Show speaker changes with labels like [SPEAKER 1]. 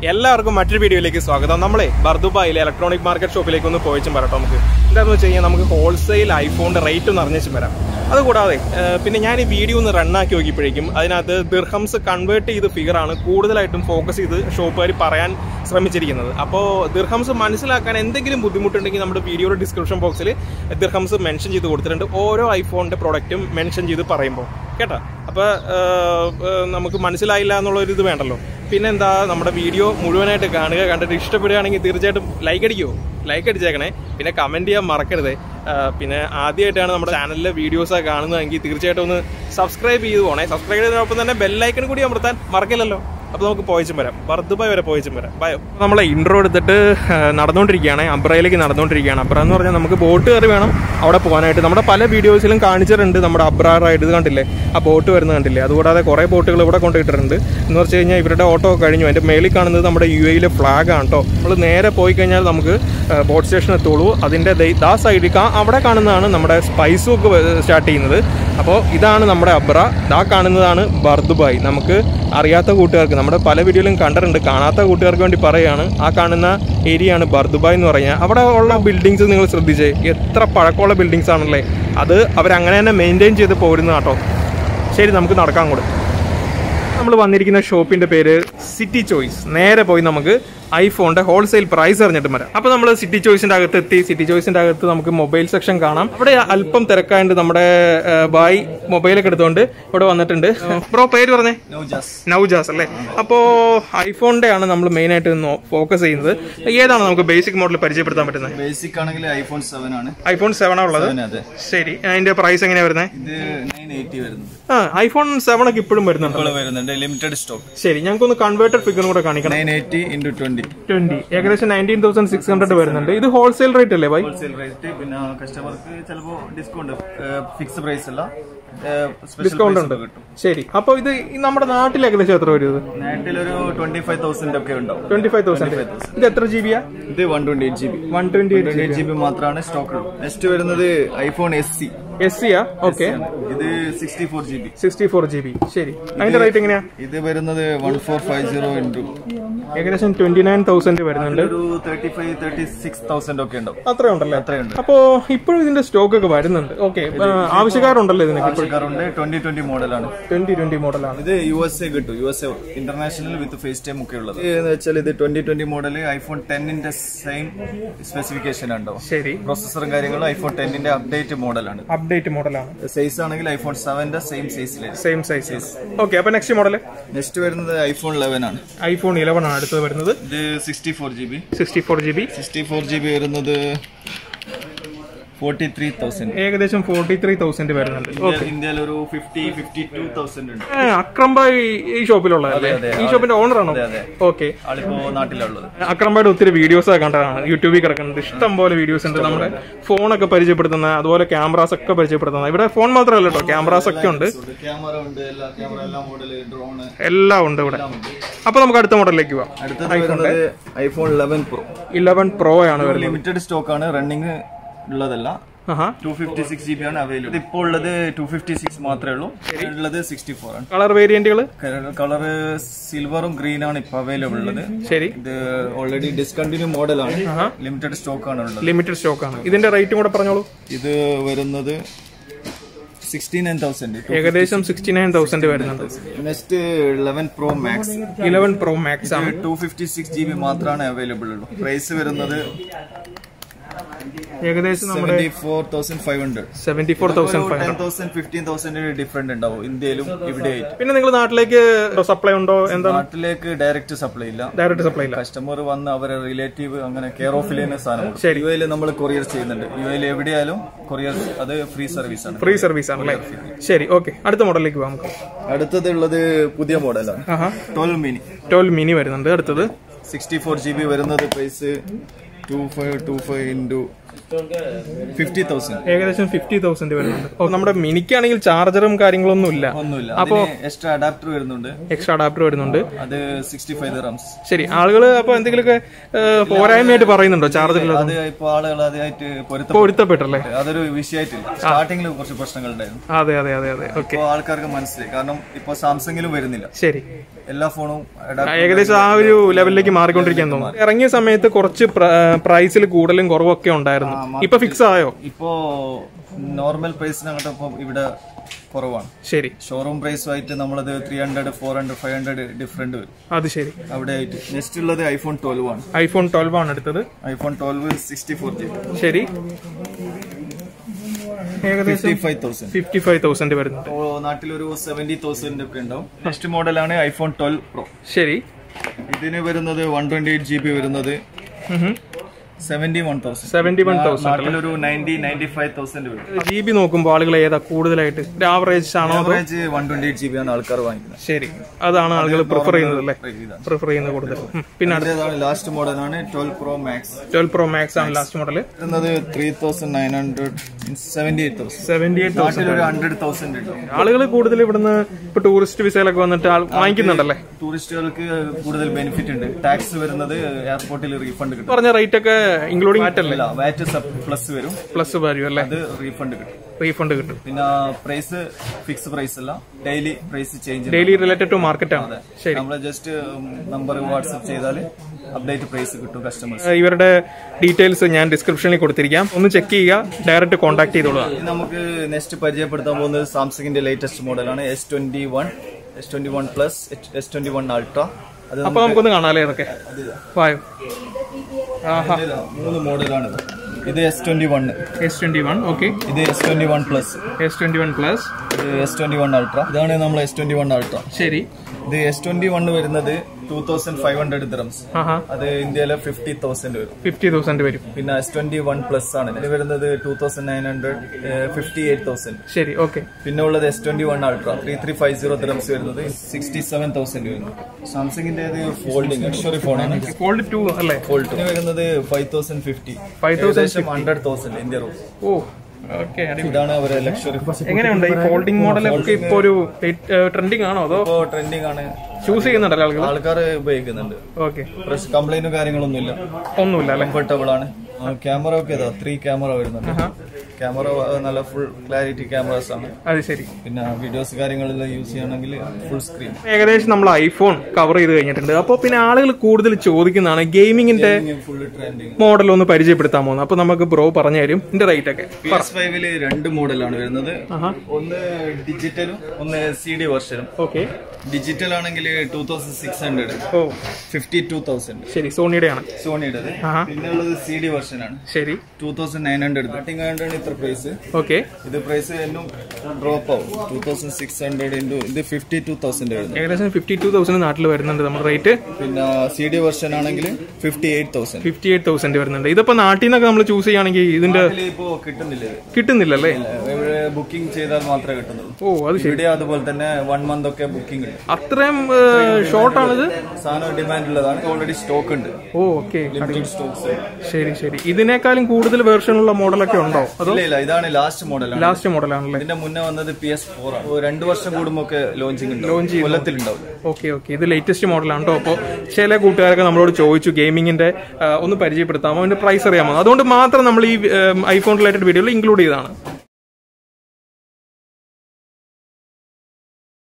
[SPEAKER 1] എല്ലാവർക്കും മറ്റൊരു വീഡിയോയിലേക്ക് സ്വാഗതം നമ്മളെ ബർദുബായിലെ ഇലക്ട്രോണിക് മാർക്കറ്റ് ഷോപ്പിലേക്ക് ഒന്ന് പോയിച്ചും വരട്ടോ നമുക്ക് എന്താണെന്ന് വെച്ച് കഴിഞ്ഞാൽ നമുക്ക് ഹോൾസെയിൽ ഐഫോണിന്റെ റേറ്റ് ഒന്ന് അറിഞ്ഞും വരാം അതുകൂടാതെ ഏഹ്, പിന്നെ ഞാൻ ഈ വീഡിയോ ഒന്ന് റണ്ണാക്കി നോക്കിയപ്പോഴേക്കും അതിനകത്ത് ദിർഹംസ് കൺവേർട്ട് ചെയ്ത് ഫിഗറാണ് കൂടുതലായിട്ടും ഫോക്കസ് ചെയ്ത് ഷോപ്പുകാർ പറയാൻ ശ്രമിച്ചിരിക്കുന്നത് അപ്പോൾ ദിർഹംസ് മനസ്സിലാക്കാൻ എന്തെങ്കിലും ബുദ്ധിമുട്ടുണ്ടെങ്കിൽ നമ്മുടെ വീഡിയോയുടെ ഡിസ്ക്രിപ്ഷൻ ബോക്സിൽ ദിർഹംസ് മെൻഷൻ ചെയ്ത് കൊടുത്തിട്ടുണ്ട് ഓരോ ഐഫോണിന്റെ പ്രോഡക്റ്റും മെൻഷൻ ചെയ്ത് പറയുമ്പോൾ കേട്ടോ അപ്പോൾ നമുക്ക് മനസ്സിലായില്ല എന്നുള്ള ഒരു ഇത് വേണ്ടല്ലോ പിന്നെന്താ നമ്മുടെ വീഡിയോ മുഴുവനായിട്ട് കാണുക കണ്ടിട്ട് ഇഷ്ടപ്പെടുകയാണെങ്കിൽ തീർച്ചയായിട്ടും ലൈക്ക് അടിക്കുമോ ലൈക്ക് അടിച്ചേക്കണേ പിന്നെ കമന്റ് ചെയ്യാൻ മറക്കരുത് ആ, പിന്നെ ആദ്യമായിട്ടാണ് നമ്മുടെ ചാനലിലെ വീഡിയോസ് കാണുന്നതെങ്കിൽ തീർച്ചയായിട്ടും ഒന്ന് സബ്സ്ക്രൈബ് ചെയ്ത് പോണേ സബ്സ്ക്രൈബ് ചെയ്തതിനൊപ്പം തന്നെ ബെല്ലൈക്കൺ കൂടി അമർത്താൻ മറക്കില്ലല്ലോ അപ്പോൾ നമുക്ക് പോയിച്ചും വരാം വർദ്ധബായ് വരെ പോയിച്ചും വരാം ബയോ നമ്മളെ ഇൻട്രോ എടുത്തിട്ട് ആ, നടന്നുകൊണ്ടിരിക്കുകയാണ് അബ്രയിലേക്ക് നടന്നുകൊണ്ടിരിക്കുകയാണ് അബ്ര എന്ന് പറഞ്ഞാൽ നമുക്ക് ബോട്ട് കയറി വേണം അവിടെ പോകാനായിട്ട് നമ്മുടെ പല വീഡിയോസിലും കാണിച്ചിട്ടുണ്ട് നമ്മുടെ അബ്ര റൈഡ് ഇത് കണ്ടില്ലേ ആ ബോട്ട് വരുന്നത് കണ്ടില്ലേ അതുകൂടാതെ കുറേ ബോട്ടുകൾ ഇവിടെ കൊണ്ടുപോയിട്ടുണ്ട് എന്ന് വെച്ച് കഴിഞ്ഞാൽ ഇവരുടെ ഓട്ടോ കഴിഞ്ഞു അതിൻ്റെ മേളിൽ കാണുന്നത് നമ്മുടെ യു എയിലെ ഫ്ലാഗ് ആണ് കേട്ടോ നമ്മൾ നേരെ പോയി കഴിഞ്ഞാൽ നമുക്ക് ബോട്ട് സ്റ്റേഷൻ എത്തുള്ളൂ അതിൻ്റെ ദേ- ദാ സൈഡിൽ കാ അവിടെ കാണുന്നതാണ് നമ്മുടെ സ്പൈസ് ഒക്കെ സ്റ്റാർട്ട് ചെയ്യുന്നത് അപ്പോൾ ഇതാണ് നമ്മുടെ അബ്ര ദാ കാണുന്നതാണ് ബർദുബായ് നമുക്ക് അറിയാത്ത കൂട്ടുകാർക്ക് നമ്മുടെ പല വീഡിയോയിലും കണ്ടിട്ടുണ്ട് കാണാത്ത കൂട്ടുകാർക്ക് വേണ്ടി പറയുകയാണ് ആ കാണുന്ന ഏരിയ ആണ് ബർദുബായ് എന്ന് പറഞ്ഞാൽ അവിടെ ഉള്ള ബിൽഡിങ്സ് നിങ്ങൾ ശ്രദ്ധിച്ചേ എത്ര പഴക്കമുള്ള ബിൽഡിങ്സ് ആണല്ലേ അത് അവരങ്ങനെ തന്നെ മെയിൻറ്റെയിൻ ചെയ്ത് പോരുന്ന കേട്ടോ ശരി നമുക്ക് നടക്കാൻ കൂടെ നമ്മൾ വന്നിരിക്കുന്ന ഷോപ്പിന്റെ പേര് സിറ്റി ചോയ്സ് നേരെ പോയി നമുക്ക് ഐഫോണിന്റെ ഹോൾസെയിൽ പ്രൈസ് അറിഞ്ഞിട്ട് വരാം അപ്പൊ നമ്മൾ സിറ്റി ചോയ്സിന്റെ അകത്ത് എത്തി സിറ്റി ചോയ്സിന്റെ അകത്ത് നമുക്ക് മൊബൈൽ സെക്ഷൻ കാണാം അവിടെ അല്പം തിരക്കായിട്ട് നമ്മുടെ ആ, ബായ് മൊബൈലൊക്കെ എടുത്തുകൊണ്ട് ഇവിടെ വന്നിട്ടുണ്ട് ബ്രോ പേര് പറഞ്ഞേ നൗജാസ് അല്ലേ അപ്പോ ഐഫോണിന്റെ ആണ് നമ്മൾ മെയിൻ ആയിട്ട് ഫോക്കസ് ചെയ്യുന്നത് ഏതാണ് നമുക്ക് ബേസിക് മോഡൽ പരിചയപ്പെടുത്താൻ പറ്റുന്നത്
[SPEAKER 2] ബേസിക് ആണെങ്കിൽ ഐഫോൺ സെവൻ ആണ്
[SPEAKER 1] ഐഫോൺ സെവൻ ഉള്ളത്
[SPEAKER 2] സെവൻ അതെ
[SPEAKER 1] ശരി അതിന്റെ പ്രൈസ് എങ്ങനെയാ വരുന്നത്
[SPEAKER 2] ഇത് നയൻ എയ്റ്റി വരുന്നത്
[SPEAKER 1] ആ ഐഫോൺ സെവൻ ഒക്കെ ഇപ്പോഴും വരുന്നുണ്ട്
[SPEAKER 2] ഇപ്പോൾ വരുന്നുണ്ട് ലിമിറ്റഡ് സ്റ്റോക്ക്
[SPEAKER 1] ശരി ഞങ്ങൾക്കൊന്ന് കൺവേർട്ടഡ് ഫിഗറും കൂടെ കാണിക്കണം
[SPEAKER 2] nine eighty into twenty
[SPEAKER 1] twenty ഏകദേശം നയൻറ്റീൻ തൗസൻഡ് സിക്സ് ഹൺഡ്രഡ് വരുന്നുണ്ട് ഇത് ഹോൾസെയിൽ റേറ്റ് അല്ലേ ബൈ
[SPEAKER 2] ഹോൾസെയിൽ റേറ്റ് പിന്നെ കസ്റ്റമർക്ക് ചിലപ്പോൾ ഡിസ്കൗണ്ട് ഫിക്സ് പ്രൈസ് അല്ല സ്പെഷ്യൽ
[SPEAKER 1] ഡിസ്കൗണ്ട് ഉണ്ട്
[SPEAKER 2] കിട്ടും
[SPEAKER 1] ശരി അപ്പൊ ഇത് ഈ നമ്മുടെ നാട്ടിൽ ഏകദേശം എത്ര വരും ഇത്
[SPEAKER 2] നാട്ടിലൊരു ട്വന്റി ഫൈവ് തൗസൻഡ് ഒക്കെ ഉണ്ടാവും
[SPEAKER 1] ട്വന്റി ഫൈവ് തൗസൻഡ് ഇത് എത്ര ജി ബിയാ
[SPEAKER 2] ഇത് one twenty eight G B
[SPEAKER 1] one twenty
[SPEAKER 2] twenty eight G B മാത്രമാണ് സ്റ്റോക്ക് ഉള്ളൂ നെക്സ്റ്റ് വരുന്നത് ഐഫോൺ എസ് സി
[SPEAKER 1] എസ് സിയാ ഓക്കെ
[SPEAKER 2] ഇത് sixty four G B
[SPEAKER 1] sixty four G B ശരി അതിന്റെ റേറ്റ് എങ്ങനെയാ
[SPEAKER 2] ഇത് വരുന്നത് one four five zero into
[SPEAKER 1] ഏകദേശം ട്വന്റി നയൻ തൗസൻഡ് വരുന്നുണ്ട്
[SPEAKER 2] ഒരു thirty five thirty six thousand ഒക്കെ ഉണ്ടാവും
[SPEAKER 1] അത്രേ ഉണ്ടല്ലേ
[SPEAKER 2] അത്രയുണ്ട്
[SPEAKER 1] അപ്പോ ഇപ്പോഴും ഇതിന്റെ സ്റ്റോക്ക് ഒക്കെ വരുന്നുണ്ട് ഓക്കെ ആവശ്യക്കാരുണ്ടല്ലോ ഇതിനൊക്കെ
[SPEAKER 2] ആവശ്യക്കാരുണ്ട് ട്വന്റി ട്വന്റി മോഡലാണ്
[SPEAKER 1] ട്വന്റി ട്വന്റി മോഡലാണ്
[SPEAKER 2] ഇത് യു എസ് എ കിട്ടും U S A international with face time ഒക്കെ ഉള്ളത് എന്ന് വെച്ചാൽ ഇത് ട്വന്റി ട്വന്റി മോഡൽ ഐഫോൺ ടെന്നിന്റെ സെയിം സ്പെസിഫിക്കേഷൻ ഉണ്ടാവും
[SPEAKER 1] ശരി
[SPEAKER 2] പ്രോസസറും കാര്യങ്ങളും ഐഫോൺ ടെന്നിന്റെ അപ്ഡേറ്റ് മോഡലാണ്
[SPEAKER 1] അപ്ഡേറ്റ് മോഡലാണ്
[SPEAKER 2] സൈസ് ആണെങ്കിൽ ഐഫോൺ സെവന്റെ സെയിം സൈസിലായിരിക്കും
[SPEAKER 1] സെയിം സൈസ് ഓക്കെ അപ്പൊ നെക്സ്റ്റ് മോഡൽ
[SPEAKER 2] നെക്സ്റ്റ് വരുന്നത് ഐഫോൺ ലെവൻ ആണ്
[SPEAKER 1] ഐഫോൺ ഇലവൻ ആണ് അടുത്തത് വരുന്നത്
[SPEAKER 2] ഇത് sixty four G B
[SPEAKER 1] sixty four G B
[SPEAKER 2] sixty four G B വരുന്നത് ഫോർട്ടി ത്രീ തൗസൻഡ്
[SPEAKER 1] ഏകദേശം ഫോർട്ടി ത്രീ തൗസൻഡ് വരുന്നുണ്ട്
[SPEAKER 2] ഇന്ത്യയിൽ ഒരു ഫിഫ്റ്റി ഫിഫ്റ്റി ടു തൗസൻഡ് ഉണ്ട്
[SPEAKER 1] ഏ, അക്രം ബായ് ഈ ഷോപ്പിലുള്ളതല്ലേ
[SPEAKER 2] അതെ,
[SPEAKER 1] ഈ ഷോപ്പിന്റെ ഓണർ ആണോ
[SPEAKER 2] അതെ.
[SPEAKER 1] ഓക്കെ
[SPEAKER 2] ആളിപ്പോ നാട്ടിലുള്ളത്
[SPEAKER 1] അക്രം ബായുടെ ഒത്തിരി വീഡിയോസ് ഒക്കെ കണ്ടതാണ് യൂട്യൂബിൽ കിടക്കുന്നത് ഇഷ്ടം പോലെ വീഡിയോസ് ഉണ്ട് നമ്മുടെ ഫോണൊക്കെ പരിചയപ്പെടുത്തുന്ന അതുപോലെ ക്യാമറാസ് ഒക്കെ പരിചയപ്പെടുത്തുന്ന ഇവിടെ ഫോൺ മാത്രമല്ല കേട്ടോ ക്യാമറാസ് ഒക്കെ ഉണ്ട്
[SPEAKER 2] ക്യാമറ ഉണ്ട് എല്ലാ ക്യാമറ എല്ലാ മോഡല് ഡ്രോണ്
[SPEAKER 1] എല്ലാം ഉണ്ട് ഇവിടെ അപ്പൊ നമുക്ക് അടുത്ത മോഡലിലേക്ക് പോവാം
[SPEAKER 2] അടുത്തത് വരുന്നത് iPhone eleven pro
[SPEAKER 1] eleven pro ആണ് വരുന്നത്
[SPEAKER 2] ലിമിറ്റഡ് സ്റ്റോക്ക് ആണ് റണ്ണിങ് ഉള്ളതല്ല
[SPEAKER 1] ആഹാ
[SPEAKER 2] ടു ഫിഫ്റ്റി സിക്സ് ജി ബി ആണ് അവൈലബിൾ ഇപ്പോൾ ഉള്ളത് ടു ഫിഫ്റ്റി സിക്സ് മാത്രമേ ഉള്ളൂ ഉള്ളത് സിക്സ്റ്റി ഫോർ ആണ്
[SPEAKER 1] കളർ വേരിയന്റുകൾ
[SPEAKER 2] കളറ് സിൽവറും ഗ്രീൻ ആണ് ഇപ്പൊ അവൈലബിൾ ഉള്ളത്
[SPEAKER 1] ശരി
[SPEAKER 2] ഇത് ഓൾറെഡി ഡിസ്കണ്ടിന്യൂ മോഡലാണ് ലിമിറ്റഡ് സ്റ്റോക്ക് ആണ് ഉള്ളത്
[SPEAKER 1] ലിമിറ്റഡ് സ്റ്റോക്ക് ആണ് ഇതിന്റെ റേറ്റും കൂടെ പറഞ്ഞോളൂ
[SPEAKER 2] ഇത് വരുന്നത് സിക്സ്റ്റി നയൻ തൗസൻഡ്
[SPEAKER 1] ഏകദേശം സിക്സ്റ്റി നയൻ തൗസൻഡ് വരുന്നുണ്ട്
[SPEAKER 2] next eleven pro max
[SPEAKER 1] eleven pro max ആണ്
[SPEAKER 2] two fifty six GB B മാത്രമാണ് അവൈലബിൾ ഉള്ളൂ പ്രൈസ് വരുന്നത്
[SPEAKER 1] ഏകദേശം നമ്മുടെ
[SPEAKER 2] seventy four thousand five hundred
[SPEAKER 1] seventy four thousand five
[SPEAKER 2] ten thousand fifteen thousand different ഉണ്ടാവും ഇന്ത്യയിലും ഇവിടെയായിട്ട്
[SPEAKER 1] പിന്നെ നിങ്ങൾ നാട്ടിലേക്ക് സപ്ലൈ ഉണ്ടോ എന്താണ്
[SPEAKER 2] നാട്ടിലേക്ക് ഡയറക്റ്റ് സപ്ലൈ ഇല്ല
[SPEAKER 1] ഡയറക്റ്റ് സപ്ലൈ ഇല്ല
[SPEAKER 2] കസ്റ്റമർ വന്ന് അവരെ റിലേറ്റീവ് അങ്ങനെ കെയർ ഓഫിൽ തന്നെ സാധനം
[SPEAKER 1] ശരി.
[SPEAKER 2] യു എയിൽ നമ്മൾ കൊറിയർ ചെയ്യുന്നുണ്ട് യു എയിൽ എവിടെയായാലും കൊറിയർ അത് ഫ്രീ സർവീസ് ആണ്
[SPEAKER 1] ഫ്രീ സർവീസ് ആണല്ലേ ശരി ഓക്കെ അടുത്ത മോഡലിലേക്ക് പോകാം നമുക്ക്
[SPEAKER 2] അടുത്തത് ഉള്ളത് പുതിയ മോഡലാണ്
[SPEAKER 1] ആഹാ
[SPEAKER 2] ട്വൽവ് മിനി
[SPEAKER 1] ട്വൽവ് മിനി വരുന്നുണ്ട് അടുത്തത്
[SPEAKER 2] സിക്സ്റ്റി ഫോർ ജി ബി വരുന്നത് price two five two five into fifty thousand
[SPEAKER 1] ഏകദേശം ഫിഫ്റ്റി തൗസൻഡ് വരുന്നുണ്ട് ഓ നമ്മുടെ മിനിക്കാണെങ്കിൽ ചാർജറും കാര്യങ്ങളൊന്നും ഇല്ല
[SPEAKER 2] ഒന്നുമില്ല അതിന് എക്സ്ട്രാ അഡാപ്റ്റർ വരുന്നുണ്ട്
[SPEAKER 1] എക്സ്ട്രാ അഡാപ്റ്റർ വരുന്നുണ്ട്
[SPEAKER 2] അത് സിക്സ്റ്റി ഫൈവ് റംസ്
[SPEAKER 1] ശരി ആളുകൾ അപ്പൊ എന്തെങ്കിലുമൊക്കെ ഏഹ്, പോരായ്മയായിട്ട് പറയുന്നുണ്ടോ ചാർജറിൽ
[SPEAKER 2] അത് ഇപ്പോൾ ആളുകൾ അതായിട്ട് പൊരുത്ത
[SPEAKER 1] പൊരുത്തപ്പെട്ടല്ലേ
[SPEAKER 2] അതൊരു വിഷയമായിട്ടില്ല സ്റ്റാർട്ടിങ്ങിൽ കുറച്ച് പ്രശ്നങ്ങൾ ഉണ്ടായിരുന്നു
[SPEAKER 1] അതെ അതെ അതെ അതെ ഓക്കെ
[SPEAKER 2] ഇപ്പോൾ ആൾക്കാർക്ക് മനസ്സിലായി കാരണം ഇപ്പോൾ സാംസങ്ങിലും വരുന്നില്ല
[SPEAKER 1] ശരി
[SPEAKER 2] എല്ലാ ഫോണും adapter-
[SPEAKER 1] ഏകദേശം ആ ഒരു ലെവലിലേക്ക് മാറിക്കൊണ്ടിരിക്കാൻ തോന്നുന്നു ഇറങ്ങിയ സമയത്ത് കുറച്ച് പ്രൈസിൽ കൂടുതലും കുറവൊക്കെ ഉണ്ടായിരുന്നു ഇപ്പൊ ഫിക്സ് ആയോ
[SPEAKER 2] ഇപ്പോ നോർമൽ പ്രൈസിന് അങ്ങോട്ട് ഇപ്പം ഇവിടെ കുറവാണ്
[SPEAKER 1] ശരി
[SPEAKER 2] ഷോറൂം പ്രൈസുമായിട്ട് നമ്മളത് three hundred four hundred five hundred different വരും
[SPEAKER 1] അത് ശരി
[SPEAKER 2] അവിടെ ആയിട്ട് നെക്സ്റ്റ് ഉള്ളത് ഐഫോൺ ട്വൽവ് ആണ്
[SPEAKER 1] ഐഫോൺ ട്വൽവ് ആണ് എടുത്തത്
[SPEAKER 2] iPhone twelve sixty four G
[SPEAKER 1] ശരി ഏകദേശം
[SPEAKER 2] fifty five thousand
[SPEAKER 1] fifty five thousand വരുന്നുണ്ട്
[SPEAKER 2] നാട്ടിലൊരു സെവന്റി തൗസൻഡ് ഒക്കെ ഉണ്ടാവും നെക്സ്റ്റ് മോഡലാണ് ഐഫോൺ ട്വൽവ് പ്രോ
[SPEAKER 1] ശരി
[SPEAKER 2] ഇതിന് വരുന്നത് one twenty eight G B വരുന്നത് seventy one thousand
[SPEAKER 1] seventy one thousand
[SPEAKER 2] നാട്ടിലൊരു നയൻറ്റി നയൻറ്റി ഫൈവ് തൗസൻഡ് വരും
[SPEAKER 1] ജി ബി നോക്കുമ്പോൾ ആളുകൾ ഏതാ കൂടുതലായിട്ട് ഒരു ആവറേജ് ആണോ അതോ
[SPEAKER 2] average one twenty eight G ബി ആണ് ആൾക്കാർ വാങ്ങിക്കുന്നത്
[SPEAKER 1] ശരി അതാണ് ആളുകൾ പ്രിഫർ ചെയ്യുന്നത് അല്ലേ
[SPEAKER 2] ഇതാണ്
[SPEAKER 1] പ്രിഫർ ചെയ്യുന്നത് കൂടുതൽ ഉം. പിന്നെ
[SPEAKER 2] അതിന്റേതാണ് ലാസ്റ്റ് മോഡലാണ് twelve pro max
[SPEAKER 1] twelve pro max ആണ് ലാസ്റ്റ് മോഡൽ
[SPEAKER 2] വരുന്നത് three thousand nine hundred seventy eight thousand
[SPEAKER 1] seventy eight thousand
[SPEAKER 2] നാട്ടിലൊരു ഹൺഡ്രഡ് തൗസൻഡ് ഉണ്ടാവും
[SPEAKER 1] ആളുകൾ കൂടുതൽ ഇവിടുന്ന് ഇപ്പൊ ടൂറിസ്റ്റ് വിസയിലൊക്കെ വന്നിട്ട് ആൾ വാങ്ങിക്കുന്നുണ്ടല്ലേ
[SPEAKER 2] ടൂറിസ്റ്റുകൾക്ക് കൂടുതൽ ബെനിഫിറ്റ് ഉണ്ട് ടാക്സ് വരുന്നത് എയർപോർട്ടിൽ റീഫണ്ട് കിട്ടും
[SPEAKER 1] പറഞ്ഞ റേറ്റ് ഒക്കെ ഇൻക്ലൂഡിംഗ് മാറ്റല്ലേ
[SPEAKER 2] അല്ല വാറ്റ് പ്ലസ് വരും
[SPEAKER 1] പ്ലസ് വാല്യൂ അല്ലേ
[SPEAKER 2] അത് റീഫണ്ട് കിട്ടും
[SPEAKER 1] റീഫണ്ട് കിട്ടും
[SPEAKER 2] പിന്നെ പ്രൈസ് ഫിക്സ് പ്രൈസ് അല്ല daily price change
[SPEAKER 1] daily related to market ആണ് ശരി
[SPEAKER 2] നമ്മൾ ജസ്റ്റ് നമ്പർ വാട്സപ്പ് ചെയ്താൽ അപ്ഡേറ്റ് പ്രൈസ് കിട്ടും കസ്റ്റമേഴ്സ്
[SPEAKER 1] ഏഹ് ഇവരുടെ ഡീറ്റെയിൽസ് ഞാൻ ഡിസ്ക്രിപ്ഷനിൽ കൊടുത്തിരിക്കാം ഒന്ന് ചെക്ക് ചെയ്യുക ഡയറക്റ്റ് കോൺടാക്ട് ചെയ്തോളുക
[SPEAKER 2] ഇനി നമുക്ക് നെക്സ്റ്റ് പരിചയപ്പെടുത്താൻ പോകുന്നത് സാംസങ്ങിന്റെ ലേറ്റസ്റ്റ് മോഡലാണ് S twenty one S twenty one plus S twenty one ultra അത്
[SPEAKER 1] അപ്പൊ നമുക്കൊന്ന് കാണാല്ലേ ഇതൊക്കെ വായോ ആഹാ
[SPEAKER 2] ഇതില് മൂന്ന് മോഡലാണ് ഇത് S twenty one
[SPEAKER 1] S twenty one okay
[SPEAKER 2] ഇത് S twenty one plus
[SPEAKER 1] S twenty one plus
[SPEAKER 2] ഇത് എസ് ട്വന്റി വൺ അൾട്ര ഇതാണ് നമ്മൾ എസ് ട്വന്റി വൺ അൾട്ര
[SPEAKER 1] ശരി
[SPEAKER 2] ഇത് എസ് ട്വന്റി വൺ വരുന്നത് ടൂ തൗസൻഡ് ഫൈവ് ഹൺഡ്രഡ് ദ്രംസ്
[SPEAKER 1] ആഹാ
[SPEAKER 2] അത് ഇന്ത്യയിലെ ഫിഫ്റ്റി തൗസൻഡ് വരും
[SPEAKER 1] ഫിഫ്റ്റി തൗസൻഡ് വരും
[SPEAKER 2] പിന്നെ എസ് ട്വന്റി വൺ പ്ലസ് ആണ് ഇത് വരുന്നത് two thousand nine hundred fifty eight thousand
[SPEAKER 1] ശരി ഓക്കെ
[SPEAKER 2] പിന്നെ ഉള്ളത് S twenty one ultra three three five zero ദ്രംസ് വരുന്നത് സിക്സ്റ്റി സെവൻ തൗസൻഡ് വരുന്നു സാംസങ്ങിന്റെ ഫോൾഡിംഗ് ലക്ഷറി ഫോണാണ്
[SPEAKER 1] ഫോൾഡ് ടു അല്ലേ
[SPEAKER 2] ഫോൾഡ് ടു വരുന്നത് five thousand fifty
[SPEAKER 1] 5050.
[SPEAKER 2] Hundred thousand India റൂസ്
[SPEAKER 1] ഓ ഓക്കെ അടിപൊളി
[SPEAKER 2] ഇതാണ് അവരെ ലക്ഷറി
[SPEAKER 1] എങ്ങനെയുണ്ട് ഈ ഫോൾഡിംഗ് മോഡൽ ഒക്കെ ഇപ്പൊ ഒരു ട്രെൻഡിങ് ആണോ അതോ
[SPEAKER 2] ഇപ്പോ ട്രെൻഡിങ് ആണ്
[SPEAKER 1] ചൂസ് ചെയ്യുന്നുണ്ടല്ലോ ആളുകൾ
[SPEAKER 2] ആൾക്കാർ ഉപയോഗിക്കുന്നുണ്ട്
[SPEAKER 1] ഓക്കെ
[SPEAKER 2] പ്രശ്ന കംപ്ലൈന്റും കാര്യങ്ങളൊന്നും ഇല്ല
[SPEAKER 1] ഒന്നുമില്ല അല്ലേ
[SPEAKER 2] കംഫർട്ടബിൾ ആണ് ക്യാമറ ഒക്കെ ഇതാ ത്രീ ക്യാമറ വരുന്നുണ്ട് ക്യാമറ നല്ല ഫുൾ ക്ലാരിറ്റി ക്യാമറാസ് ആണ്
[SPEAKER 1] അത് ശരി
[SPEAKER 2] പിന്നെ വീഡിയോസ് കാര്യങ്ങളെല്ലാം യൂസ് ചെയ്യണമെങ്കിൽ ഫുൾ സ്ക്രീൻ
[SPEAKER 1] ഏകദേശം നമ്മൾ ഐഫോൺ കവർ ചെയ്ത് കഴിഞ്ഞിട്ടുണ്ട് അപ്പോൾ പിന്നെ ആളുകൾ കൂടുതൽ ചോദിക്കുന്നതാണ് ഗെയിമിങ്ങിന്റെ
[SPEAKER 2] ഫുൾ ട്രെൻഡിങ്
[SPEAKER 1] മോഡൽ ഒന്ന് പരിചയപ്പെടുത്താൻ പോകുന്നത് അപ്പൊ നമുക്ക് ബ്രോ പറഞ്ഞു തരും ഇതിന്റെ റേറ്റ് ഒക്കെ
[SPEAKER 2] പി എസ് ഫൈവില് രണ്ട് മോഡലാണ് വരുന്നത്
[SPEAKER 1] ആഹാ
[SPEAKER 2] ഒന്ന് ഡിജിറ്റലും ഒന്ന് സി ഡി വെർഷനും
[SPEAKER 1] ഓക്കെ
[SPEAKER 2] ഡിജിറ്റൽ ആണെങ്കിൽ ടൂ തൗസൻഡ് സിക്സ് ഹൺഡ്രഡ്
[SPEAKER 1] ഓ
[SPEAKER 2] ഫിഫ്റ്റി ടു തൗസൻഡ്
[SPEAKER 1] ശരി സോണിയുടെ ആണ്
[SPEAKER 2] സോണിയുടേത്
[SPEAKER 1] ആഹാ
[SPEAKER 2] പിന്നെ ഉള്ളത് സി ഡി വെർഷനാണ്
[SPEAKER 1] ശരി
[SPEAKER 2] two thousand nine hundred starting ആയിട്ടാണ് ഇത്ര പ്രൈസ്
[SPEAKER 1] ഓക്കെ
[SPEAKER 2] ഇത് പ്രൈസ് എന്നും ഡ്രോപ്പ് ആവും two thousand six hundred into ഇത് ഫിഫ്റ്റി ടു തൗസൻഡ് വരുന്നത്
[SPEAKER 1] ഏകദേശം ഫിഫ്റ്റി ടു തൗസൻഡ് നാട്ടിൽ വരുന്നുണ്ട് നമ്മുടെ റേറ്റ്
[SPEAKER 2] പിന്നെ സി ഡി വെർഷൻ ആണെങ്കിൽ fifty eight thousand
[SPEAKER 1] fifty eight thousand വരുന്നുണ്ട് ഇതിപ്പോ നാട്ടിൽ നിന്നൊക്കെ നമ്മൾ ചൂസ് ചെയ്യുകയാണെങ്കിൽ ഇതിന്റെ
[SPEAKER 2] ഇപ്പോ കിട്ടുന്നില്ല ഇത്.
[SPEAKER 1] കിട്ടുന്നില്ലല്ലേ
[SPEAKER 2] ഇവിടെ ബുക്കിംഗ് ചെയ്താൽ മാത്രമേ കിട്ടുന്നുള്ളൂ
[SPEAKER 1] ഓ അത് ശരി
[SPEAKER 2] ഇവിടെ അതുപോലെ തന്നെ വൺ മന്ത് ഒക്കെ ബുക്കിംഗ് ഉണ്ട്
[SPEAKER 1] അത്രയും ഷോർട്ട് ആണിത്
[SPEAKER 2] സാധനം ഡിമാൻഡ് ഉള്ളതാണ് ഓൾറെഡി സ്റ്റോക്ക് ഉണ്ട്
[SPEAKER 1] ഓ ഓക്കെ
[SPEAKER 2] ലിമിറ്റഡ് സ്റ്റോക്സ്
[SPEAKER 1] ശരി ശരി ഇതിനേക്കാളും കൂടുതൽ വേർഷനുള്ള മോഡലൊക്കെ ഉണ്ടോ അതോ
[SPEAKER 2] ഇല്ല ഇല്ല ഇതാണ് ലാസ്റ്റ് മോഡലാണ്
[SPEAKER 1] ലാസ്റ്റ് മോഡലാണല്ലേ
[SPEAKER 2] ഇതിന്റെ മുന്നേ വന്നത് പി എസ് ഫോർ ആണ് ഓ, രണ്ട് വർഷം കൂടുമ്പോ ഒക്കെ ലോഞ്ചിങ് ഉണ്ട് കൊല്ലത്തിലുണ്ടാവും
[SPEAKER 1] ഓക്കെ ഓക്കെ ഇത് ലേറ്റസ്റ്റ് മോഡലാണ് കേട്ടോ അപ്പോൾ ചില കൂട്ടുകാരൊക്കെ നമ്മളോട് ചോദിച്ചു ഗെയിമിങ്ങിന്റെ ആ, ഒന്ന് പരിചയപ്പെടുത്താമോ അതിന്റെ പ്രൈസ് അറിയാമോ അതുകൊണ്ട് മാത്രം നമ്മൾ ഈ ഐഫോൺ റിലേറ്റഡ് വീഡിയോയിൽ ഇൻക്ലൂഡ് ചെയ്തതാണ്